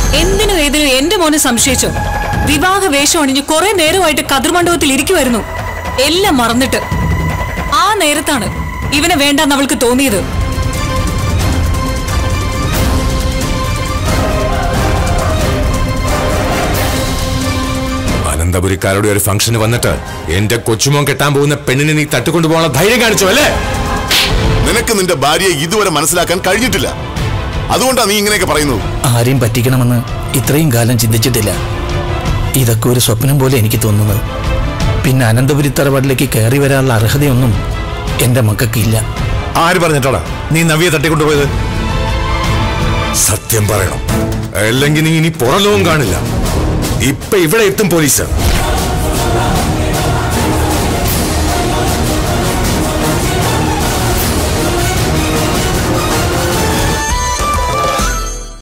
എന്തിനും ഏതിനും എന്റെ മോനെ സംശയിച്ചു വിവാഹ വേഷം അണിഞ്ഞ് കുറെ നേരമായിട്ട് കതിർമണ്ഡപത്തിൽ ഇരിക്കുമായിരുന്നു എല്ലാം മറന്നിട്ട് ആ നേരത്താണ് ഇവനെ വേണ്ടെന്ന് അവൾക്ക് തോന്നിയത് അനന്തപുരിക്കാരുടെ ഒരു ഫംഗ്ഷന് വന്നിട്ട് എന്റെ കൊച്ചുമോൻ കെട്ടാൻ പോകുന്ന പെണ്ണിനെ നീ തട്ടിക്കൊണ്ടുപോകാനുള്ള ധൈര്യം കാണിച്ചു അല്ലേ നിനക്ക് നിന്റെ ഭാര്യയെ ഇതുവരെ മനസ്സിലാക്കാൻ കഴിഞ്ഞിട്ടില്ല അതുകൊണ്ടാണ് നീ ഇങ്ങനെയൊക്കെ പറയുന്നത് ആരെയും പറ്റിക്കണമെന്ന് ഇത്രയും കാലം ചിന്തിച്ചിട്ടില്ല ഇതൊക്കെ ഒരു സ്വപ്നം പോലെ എനിക്ക് തോന്നുന്നത് പിന്നെ അനന്തപുരി തറവാട്ടിലേക്ക് കയറി വരാനുള്ള അർഹതയൊന്നും എൻ്റെ മക്കൾക്കില്ല ആര് പറഞ്ഞിട്ടോടാ നീ നവിയെ തട്ടിക്കൊണ്ടുപോയത് സത്യം പറയണം അല്ലെങ്കിൽ നീ ഇനി പുറലോകം കാണില്ല ഇപ്പൊ ഇവിടെ എത്തും പോലീസ്